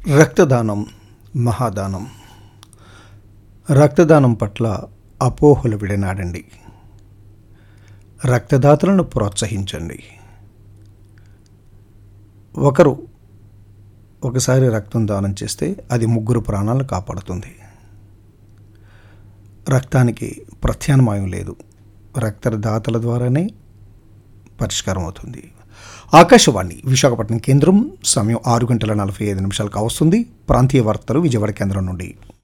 రక్తదానం మహాదానం రక్తదానం పట్ల అపోహలు విడనాడండి రక్తదాతలను ప్రోత్సహించండి ఒకరు ఒకసారి రక్తం దానం చేస్తే అది ముగ్గురు ప్రాణాలను కాపాడుతుంది రక్తానికి ప్రత్యామ్నాయం లేదు రక్తదాతల ద్వారానే పరిష్కారం అవుతుంది ఆకాశవాణి విశాఖపట్నం కేంద్రం సమయం ఆరు గంటల నలభై ఐదు నిమిషాలకు వస్తుంది ప్రాంతీయ వార్తలు విజయవాడ కేంద్రం నుండి